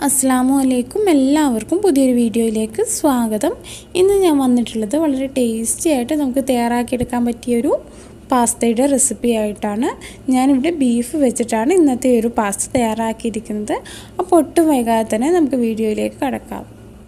അസ്സാമു അലൈക്കും എല്ലാവർക്കും പുതിയൊരു വീഡിയോയിലേക്ക് സ്വാഗതം ഇന്ന് ഞാൻ വന്നിട്ടുള്ളത് വളരെ ടേസ്റ്റി ആയിട്ട് നമുക്ക് തയ്യാറാക്കിയെടുക്കാൻ പറ്റിയൊരു പാസ്തയുടെ റെസിപ്പി ആയിട്ടാണ് ഞാനിവിടെ ബീഫ് വെച്ചിട്ടാണ് ഇന്നത്തെ ഒരു പാസ്ത തയ്യാറാക്കിയിരിക്കുന്നത് അപ്പോൾ ഒട്ടും വൈകാതെ തന്നെ നമുക്ക് വീഡിയോയിലേക്ക് കടക്കാം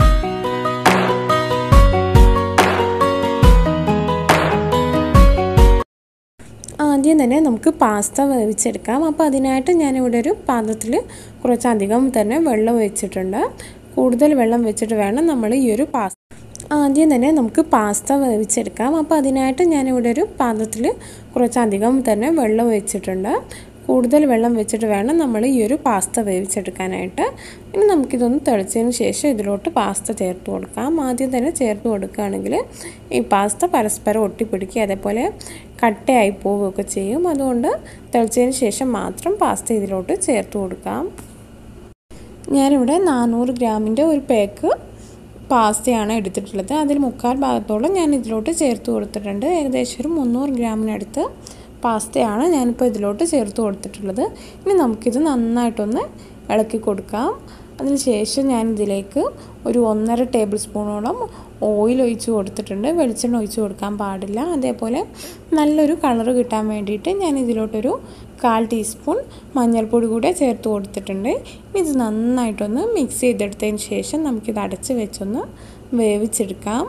ആദ്യം തന്നെ നമുക്ക് പാസ്ത വേവിച്ചെടുക്കാം അപ്പോൾ അതിനായിട്ട് ഞാനിവിടെ ഒരു പാത്രത്തിൽ കുറച്ചധികം തന്നെ വെള്ളം വെച്ചിട്ടുണ്ട് കൂടുതൽ വെള്ളം വെച്ചിട്ട് വേണം നമ്മൾ ഈ ഒരു പാസ്ത ആദ്യം തന്നെ നമുക്ക് പാസ്ത വേവിച്ചെടുക്കാം അപ്പോൾ അതിനായിട്ട് ഞാനിവിടെ ഒരു പാത്രത്തിൽ കുറച്ചധികം തന്നെ വെള്ളം വെച്ചിട്ടുണ്ട് കൂടുതൽ വെള്ളം വെച്ചിട്ട് വേണം നമ്മൾ ഈ ഒരു പാസ്ത വേവിച്ചെടുക്കാനായിട്ട് ഇനി നമുക്കിതൊന്ന് തിളച്ചതിന് ശേഷം ഇതിലോട്ട് പാസ്ത ചേർത്ത് കൊടുക്കാം ആദ്യം തന്നെ ചേർത്ത് കൊടുക്കുകയാണെങ്കിൽ ഈ പാസ്ത പരസ്പരം ഒട്ടിപ്പിടിക്കുക അതേപോലെ കട്ടയായി പോവുകയൊക്കെ ചെയ്യും അതുകൊണ്ട് തിളച്ചതിന് ശേഷം മാത്രം പാസ്ത ഇതിലോട്ട് ചേർത്ത് കൊടുക്കാം ഞാനിവിടെ നാനൂറ് ഗ്രാമിൻ്റെ ഒരു പാക്ക് പാസ്തയാണ് എടുത്തിട്ടുള്ളത് അതിൽ മുക്കാൽ ഭാഗത്തോളം ഞാൻ ഇതിലോട്ട് ചേർത്ത് കൊടുത്തിട്ടുണ്ട് ഏകദേശം ഒരു മുന്നൂറ് ഗ്രാമിനടുത്ത് പാസ്തയാണ് ഞാനിപ്പോൾ ഇതിലോട്ട് ചേർത്ത് കൊടുത്തിട്ടുള്ളത് ഇനി നമുക്കിത് നന്നായിട്ടൊന്ന് ഇളക്കി കൊടുക്കാം അതിന് ശേഷം ഞാൻ ഇതിലേക്ക് ഒരു ഒന്നര ടേബിൾ സ്പൂണോളം ഓയിൽ ഒഴിച്ച് കൊടുത്തിട്ടുണ്ട് വെളിച്ചെണ്ണ ഒഴിച്ച് കൊടുക്കാൻ പാടില്ല അതേപോലെ നല്ലൊരു കളർ കിട്ടാൻ വേണ്ടിയിട്ട് ഞാൻ ഇതിലോട്ടൊരു കാൽ ടീസ്പൂൺ മഞ്ഞൾപ്പൊടി കൂടെ ചേർത്ത് കൊടുത്തിട്ടുണ്ട് ഇത് നന്നായിട്ടൊന്ന് മിക്സ് ചെയ്തെടുത്തതിന് ശേഷം നമുക്കിത് അടച്ച് വെച്ചൊന്ന് വേവിച്ചെടുക്കാം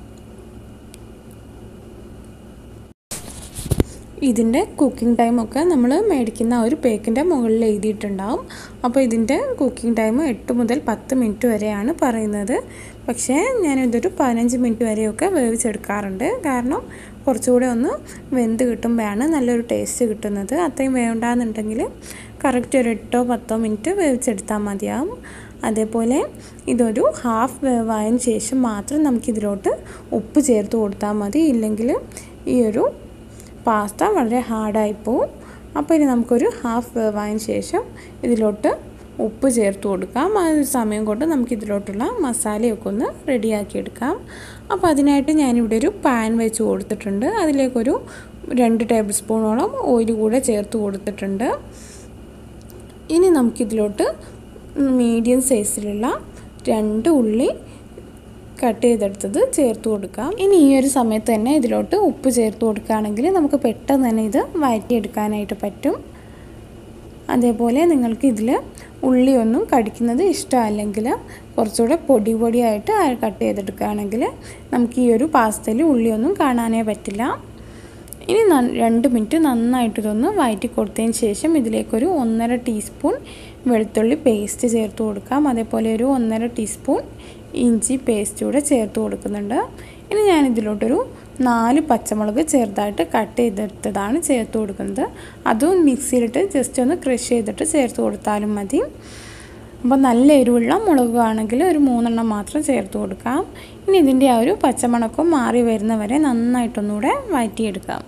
ഇതിൻ്റെ കുക്കിംഗ് ടൈമൊക്കെ നമ്മൾ മേടിക്കുന്ന ഒരു പേക്കിൻ്റെ മുകളിൽ എഴുതിയിട്ടുണ്ടാവും അപ്പോൾ ഇതിൻ്റെ കുക്കിംഗ് ടൈം എട്ട് മുതൽ പത്ത് മിനിറ്റ് വരെയാണ് പറയുന്നത് പക്ഷേ ഞാനിതൊരു പതിനഞ്ച് മിനിറ്റ് വരെയൊക്കെ വേവിച്ചെടുക്കാറുണ്ട് കാരണം കുറച്ചുകൂടെ ഒന്ന് വെന്ത് കിട്ടുമ്പോഴാണ് നല്ലൊരു ടേസ്റ്റ് കിട്ടുന്നത് അത്രയും വേണ്ടാന്നുണ്ടെങ്കിൽ കറക്റ്റ് ഒരു എട്ടോ പത്തോ മിനിറ്റ് വേവിച്ചെടുത്താൽ മതിയാവും അതേപോലെ ഇതൊരു ഹാഫ് വേവായതിന് ശേഷം മാത്രം നമുക്കിതിലോട്ട് ഉപ്പ് ചേർത്ത് കൊടുത്താൽ മതി ഇല്ലെങ്കിൽ ഈ ഒരു പാസ്ത വളരെ ഹാർഡായി പോവും അപ്പോൾ ഇനി നമുക്കൊരു ഹാഫ് വേവായതിന് ശേഷം ഇതിലോട്ട് ഉപ്പ് ചേർത്ത് കൊടുക്കാം ആ ഒരു സമയം കൊണ്ട് നമുക്ക് ഇതിലോട്ടുള്ള മസാലയൊക്കെ ഒന്ന് റെഡിയാക്കി എടുക്കാം അപ്പോൾ അതിനായിട്ട് ഞാനിവിടെ ഒരു പാൻ വെച്ച് കൊടുത്തിട്ടുണ്ട് അതിലേക്കൊരു രണ്ട് ടേബിൾ സ്പൂണോളം ഓയിൽ കൂടെ ചേർത്ത് കൊടുത്തിട്ടുണ്ട് ഇനി നമുക്കിതിലോട്ട് മീഡിയം സൈസിലുള്ള രണ്ട് ഉള്ളി കട്ട് ചെയ്തെടുത്തത് ചേർത്ത് കൊടുക്കാം ഇനി ഈ ഒരു സമയത്ത് തന്നെ ഇതിലോട്ട് ഉപ്പ് ചേർത്ത് കൊടുക്കുകയാണെങ്കിൽ നമുക്ക് പെട്ടെന്ന് തന്നെ ഇത് വഴറ്റിയെടുക്കാനായിട്ട് പറ്റും അതേപോലെ നിങ്ങൾക്ക് ഇതിൽ ഉള്ളിയൊന്നും കടിക്കുന്നത് ഇഷ്ടമല്ലെങ്കിൽ കുറച്ചുകൂടെ പൊടി പൊടിയായിട്ട് കട്ട് ചെയ്തെടുക്കുകയാണെങ്കിൽ നമുക്ക് ഈ ഒരു പാസ്തയിൽ ഉള്ളിയൊന്നും കാണാനേ പറ്റില്ല ഇനി രണ്ട് മിനിറ്റ് നന്നായിട്ട് ഇതൊന്ന് വഴറ്റി കൊടുത്തതിന് ശേഷം ഇതിലേക്കൊരു ഒന്നര ടീസ്പൂൺ വെളുത്തുള്ളി പേസ്റ്റ് ചേർത്ത് കൊടുക്കാം അതേപോലെ ഒരു ഒന്നര ടീസ്പൂൺ ഇഞ്ചി പേസ്റ്റ് കൂടെ ചേർത്ത് കൊടുക്കുന്നുണ്ട് ഇനി ഞാൻ ഇതിലോട്ടൊരു നാല് പച്ചമുളക് ചെറുതായിട്ട് കട്ട് ചെയ്തെടുത്തതാണ് ചേർത്ത് കൊടുക്കുന്നത് അതും മിക്സിയിലിട്ട് ജസ്റ്റ് ഒന്ന് ക്രഷ് ചെയ്തിട്ട് ചേർത്ത് കൊടുത്താലും മതി അപ്പോൾ നല്ല എരിവുള്ള മുളക് ആണെങ്കിൽ ഒരു മൂന്നെണ്ണം മാത്രം ചേർത്ത് കൊടുക്കാം ഇനി ഇതിൻ്റെ ആ ഒരു പച്ചമണക്കം മാറി വരുന്നവരെ നന്നായിട്ടൊന്നുകൂടെ വഴറ്റിയെടുക്കാം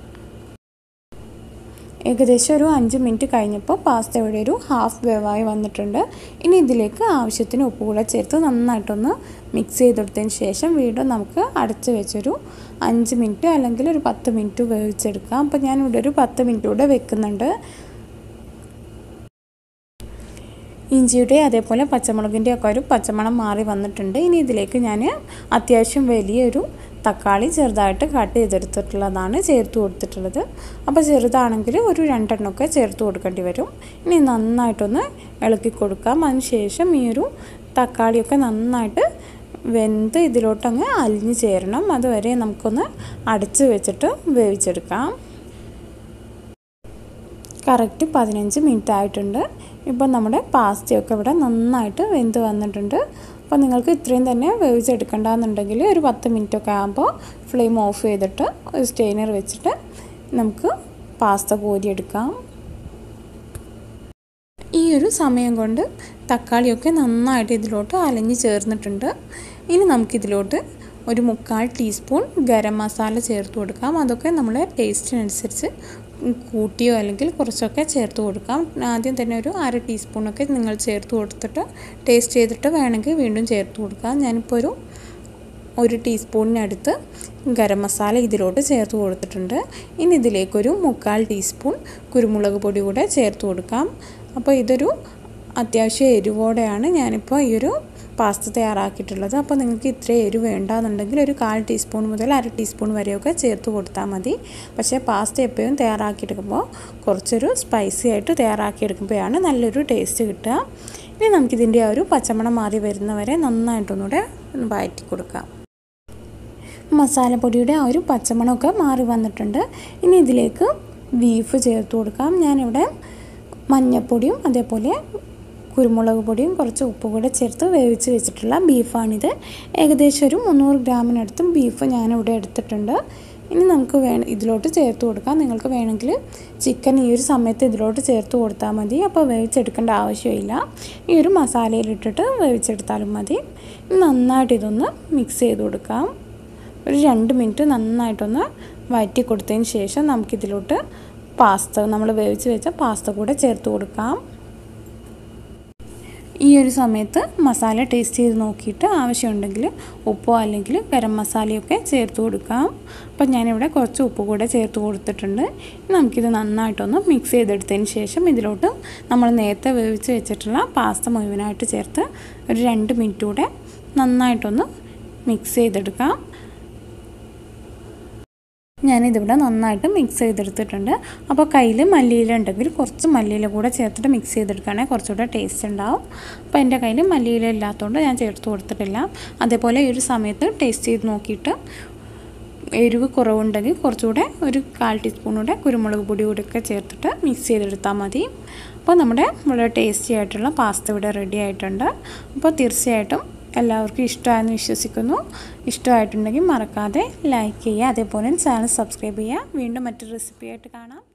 ഏകദേശം ഒരു അഞ്ച് മിനിറ്റ് കഴിഞ്ഞപ്പോൾ പാസ്ത ഇവിടെ ഒരു ഹാഫ് വേവായി വന്നിട്ടുണ്ട് ഇനി ഇതിലേക്ക് ആവശ്യത്തിന് ഉപ്പ് കൂടെ ചേർത്ത് നന്നായിട്ടൊന്ന് മിക്സ് ചെയ്തെടുത്തതിന് ശേഷം വീണ്ടും നമുക്ക് അടച്ച് വെച്ചൊരു അഞ്ച് മിനിറ്റ് അല്ലെങ്കിൽ ഒരു പത്ത് മിനിറ്റ് വേവിച്ചെടുക്കാം അപ്പോൾ ഞാനിവിടെ ഒരു പത്ത് മിനിറ്റ് കൂടെ വെക്കുന്നുണ്ട് ഇഞ്ചിയുടെ അതേപോലെ പച്ചമുളകിൻ്റെ ഒക്കെ ഒരു പച്ചമണം മാറി വന്നിട്ടുണ്ട് ഇനി ഇതിലേക്ക് ഞാൻ അത്യാവശ്യം വലിയൊരു തക്കാളി ചെറുതായിട്ട് കട്ട് ചെയ്തെടുത്തിട്ടുള്ളതാണ് ചേർത്ത് കൊടുത്തിട്ടുള്ളത് അപ്പോൾ ചെറുതാണെങ്കിൽ ഒരു രണ്ടെണ്ണമൊക്കെ ചേർത്ത് കൊടുക്കേണ്ടി വരും ഇനി നന്നായിട്ടൊന്ന് ഇളക്കി കൊടുക്കാം അതിന് ശേഷം ഈ ഒരു തക്കാളിയൊക്കെ നന്നായിട്ട് വെന്ത് ഇതിലോട്ടങ്ങ് അലിഞ്ഞ് ചേരണം അതുവരെ നമുക്കൊന്ന് അടച്ച് വെച്ചിട്ട് വേവിച്ചെടുക്കാം കറക്റ്റ് പതിനഞ്ച് മിനിറ്റ് ആയിട്ടുണ്ട് ഇപ്പോൾ നമ്മുടെ പാസ്തയൊക്കെ ഇവിടെ നന്നായിട്ട് വെന്ത് വന്നിട്ടുണ്ട് അപ്പോൾ നിങ്ങൾക്ക് ഇത്രയും തന്നെ വേവിച്ചെടുക്കണ്ടെന്നുണ്ടെങ്കിൽ ഒരു പത്ത് മിനിറ്റ് ഒക്കെ ആകുമ്പോൾ ഫ്ലെയിം ഓഫ് ചെയ്തിട്ട് ഒരു സ്റ്റെയിനർ വെച്ചിട്ട് നമുക്ക് പാസ്ത കോരിയെടുക്കാം ഈ ഒരു സമയം കൊണ്ട് തക്കാളിയൊക്കെ നന്നായിട്ട് ഇതിലോട്ട് അലഞ്ഞ് ചേർന്നിട്ടുണ്ട് ഇനി നമുക്കിതിലോട്ട് ഒരു മുക്കാൽ ടീസ്പൂൺ ഗരം മസാല ചേർത്ത് കൊടുക്കാം അതൊക്കെ നമ്മുടെ ടേസ്റ്റിനനുസരിച്ച് കൂട്ടിയോ അല്ലെങ്കിൽ കുറച്ചൊക്കെ ചേർത്ത് കൊടുക്കാം ആദ്യം തന്നെ ഒരു അര ടീസ്പൂണൊക്കെ നിങ്ങൾ ചേർത്ത് കൊടുത്തിട്ട് ടേസ്റ്റ് ചെയ്തിട്ട് വേണമെങ്കിൽ വീണ്ടും ചേർത്ത് കൊടുക്കാം ഞാനിപ്പോൾ ഒരു ഒരു ടീസ്പൂണിനടുത്ത് ഗരം മസാല ഇതിലോട്ട് ചേർത്ത് കൊടുത്തിട്ടുണ്ട് ഇനി ഇതിലേക്കൊരു മുക്കാൽ ടീസ്പൂൺ കുരുമുളക് പൊടി കൂടെ ചേർത്ത് കൊടുക്കാം അപ്പോൾ ഇതൊരു അത്യാവശ്യം എരിവോടെയാണ് ഞാനിപ്പോൾ ഈ ഒരു പാസ്ത തയ്യാറാക്കിയിട്ടുള്ളത് അപ്പോൾ നിങ്ങൾക്ക് ഇത്രയും എരിവ് വേണ്ടാന്നുണ്ടെങ്കിൽ ഒരു കാൽ ടീസ്പൂൺ മുതൽ അര ടീസ്പൂൺ വരെയൊക്കെ ചേർത്ത് കൊടുത്താൽ മതി പക്ഷേ പാസ്ത എപ്പോഴും തയ്യാറാക്കിയെടുക്കുമ്പോൾ കുറച്ചൊരു സ്പൈസി ആയിട്ട് തയ്യാറാക്കിയെടുക്കുമ്പോഴാണ് നല്ലൊരു ടേസ്റ്റ് കിട്ടുക ഇനി നമുക്കിതിൻ്റെ ആ ഒരു പച്ചമണം മാറി വരുന്നവരെ നന്നായിട്ടൊന്നുകൂടെ വഴറ്റി കൊടുക്കാം മസാലപ്പൊടിയുടെ ആ ഒരു പച്ചമണമൊക്കെ മാറി വന്നിട്ടുണ്ട് ഇനി ഇതിലേക്ക് ബീഫ് ചേർത്ത് കൊടുക്കാം ഞാനിവിടെ മഞ്ഞൾപ്പൊടിയും അതേപോലെ കുരുമുളക് പൊടിയും കുറച്ച് ഉപ്പും കൂടെ ചേർത്ത് വേവിച്ച് വെച്ചിട്ടുള്ള ബീഫാണിത് ഏകദേശം ഒരു മുന്നൂറ് ഗ്രാമിനടുത്തും ബീഫ് ഞാനിവിടെ എടുത്തിട്ടുണ്ട് ഇനി നമുക്ക് വേണം ഇതിലോട്ട് ചേർത്ത് കൊടുക്കാം നിങ്ങൾക്ക് വേണമെങ്കിൽ ചിക്കൻ ഈ ഒരു സമയത്ത് ഇതിലോട്ട് ചേർത്ത് കൊടുത്താൽ മതി അപ്പോൾ വേവിച്ചെടുക്കേണ്ട ആവശ്യമില്ല ഈ ഒരു മസാലയിലിട്ടിട്ട് വേവിച്ചെടുത്താലും മതി നന്നായിട്ട് ഇതൊന്ന് മിക്സ് ചെയ്ത് കൊടുക്കാം ഒരു രണ്ട് മിനിറ്റ് നന്നായിട്ടൊന്ന് വഴറ്റി കൊടുത്തതിന് ശേഷം നമുക്കിതിലോട്ട് പാസ്ത നമ്മൾ വേവിച്ച് വെച്ച പാസ്ത കൂടെ ചേർത്ത് കൊടുക്കാം ഈ ഒരു സമയത്ത് മസാല ടേസ്റ്റ് ചെയ്ത് നോക്കിയിട്ട് ആവശ്യമുണ്ടെങ്കിൽ ഉപ്പോ അല്ലെങ്കിൽ ഗരം മസാലയൊക്കെ ചേർത്ത് കൊടുക്കാം അപ്പം ഞാനിവിടെ കുറച്ച് ഉപ്പ് കൂടെ ചേർത്ത് കൊടുത്തിട്ടുണ്ട് നമുക്കിത് നന്നായിട്ടൊന്ന് മിക്സ് ചെയ്തെടുത്തതിന് ശേഷം ഇതിലോട്ട് നമ്മൾ നേരത്തെ വേവിച്ച് വെച്ചിട്ടുള്ള പാസ്ത മുഴുവനായിട്ട് ചേർത്ത് ഒരു രണ്ട് മിനിറ്റ് കൂടെ നന്നായിട്ടൊന്ന് മിക്സ് ചെയ്തെടുക്കാം ഞാനിതിവിടെ നന്നായിട്ട് മിക്സ് ചെയ്തെടുത്തിട്ടുണ്ട് അപ്പോൾ കയ്യിൽ മല്ലിയില ഉണ്ടെങ്കിൽ കുറച്ച് മല്ലിയില കൂടെ ചേർത്തിട്ട് മിക്സ് ചെയ്തെടുക്കുകയാണെങ്കിൽ കുറച്ചുകൂടെ ടേസ്റ്റ് ഉണ്ടാവും അപ്പോൾ എൻ്റെ കയ്യിൽ മല്ലിയില ഇല്ലാത്തതുകൊണ്ട് ഞാൻ ചേർത്ത് കൊടുത്തിട്ടില്ല അതേപോലെ ഈ ഒരു സമയത്ത് ടേസ്റ്റ് ചെയ്ത് നോക്കിയിട്ട് എരിവ് കുറവുണ്ടെങ്കിൽ കുറച്ചുകൂടെ ഒരു കാൽ ടീസ്പൂൺ കൂടെ കുരുമുളക് പൊടി കൂടെയൊക്കെ ചേർത്തിട്ട് മിക്സ് ചെയ്തെടുത്താൽ മതി അപ്പോൾ നമ്മുടെ വളരെ ടേസ്റ്റി ആയിട്ടുള്ള പാസ്ത ഇവിടെ റെഡി ആയിട്ടുണ്ട് അപ്പോൾ തീർച്ചയായിട്ടും എല്ലാവർക്കും ഇഷ്ടമായെന്ന് വിശ്വസിക്കുന്നു ഇഷ്ടമായിട്ടുണ്ടെങ്കിൽ മറക്കാതെ ലൈക്ക് ചെയ്യുക അതേപോലെ ചാനൽ സബ്സ്ക്രൈബ് ചെയ്യുക വീണ്ടും മറ്റൊരു റെസിപ്പി ആയിട്ട് കാണാം